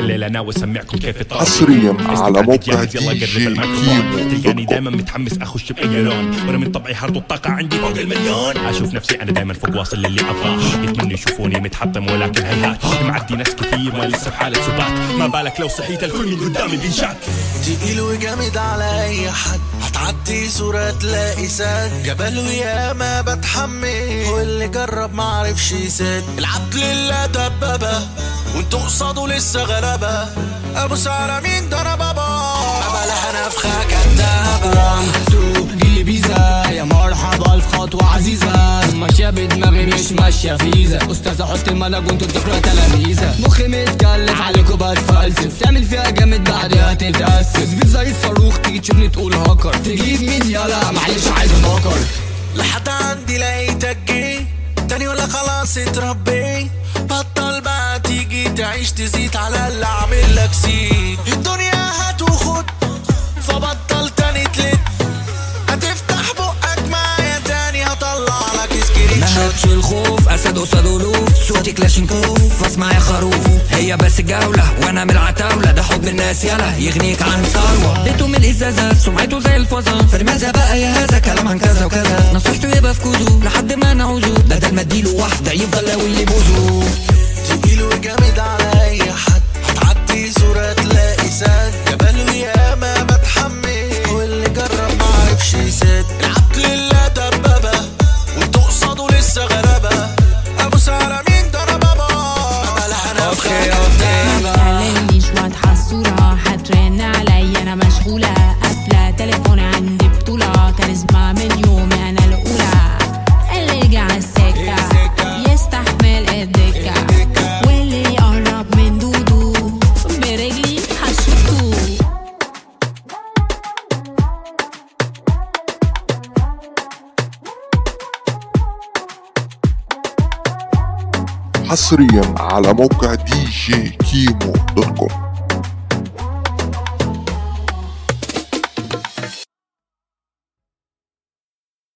الليله ناوي اسمعكم كيف الطريق حصريا على موقع جاهز، يلا دي قرب جي الميكروفون. كيمو تلقاني دوت دايما متحمس اخش باي لون وانا من طبعي حرط الطاقه عندي فوق المليون اشوف نفسي انا دايما فوق واصل للي ابغاه يتمنوا يشوفوني متحطم ولكن هيهات معدي ناس كثير ما لسه في حاله سبات ما بالك لو صحيت الكل من قدامي بينشات تقيل وجامد على اي حد هتعدي صورة تلاقي سد جبل وياما بتحمل واللي جرب معرفش يسد العبد لله دبابة وانتوا قصاده لسه غلبة ابو سارة مين ده انا بابا ما بلا نفخة كدابة جيلي بيزا يا مرحبا الف خطوة عزيزة ماشية بدماغي مش ماشية فيزا أستاذة حط الملك وانتوا بتقرا تلاميذة مخي متكلف عليكوا بتفلسف تعمل فيها جامد بعدها تتأسف بيت زي الصاروخ تيجي تشوفني تقول هاكر تجيب مين يالا معلش عايز ناكر لحد عندي لقيتك جه تاني ولا خلاص اتربيت بطل بقى تيجي تعيش تزيد على اللي عامل لك سيد الدنيا هات وخد فبطل تاني تلت هتفتح بقك معايا تاني هطلع لك سكرين ما شوت هبش الخوف اسد قصاد الوف صوتي كلاشينكوف فاسمع يا خروف هي بس جولة وانا من العتاولة ده حب الناس يلا يغنيك عن ثروة بيته من الازازة سمعته زي الفظة فلماذا بقى يا هذا كلام عن كذا وكذا نصيحته يبقى في كوزو لحد ما نعوزه بدل ما اديله واحدة يفضل لو اللي بوزه تقيل وجامد على اي حد هتعدي صورة تلاقي سد جبل وياما بتحمل واللي جرب معرفش يسد العبد لله دبابة وانتوا قصاده لسه غلبة ابو سارة مين ده انا بابا ما بلا نفخة كدابة تكلمنيش واضحة الصورة هترن عليا أنا مشغولة قافلة تليفوني عندي بطولة كاريزما من يومي أنا الأولى اللي جه على السكة يستحمل الدكة واللي يقرب من دودو برجلي هشوفه حصريا على موقع دي جي كيمو دوت كوم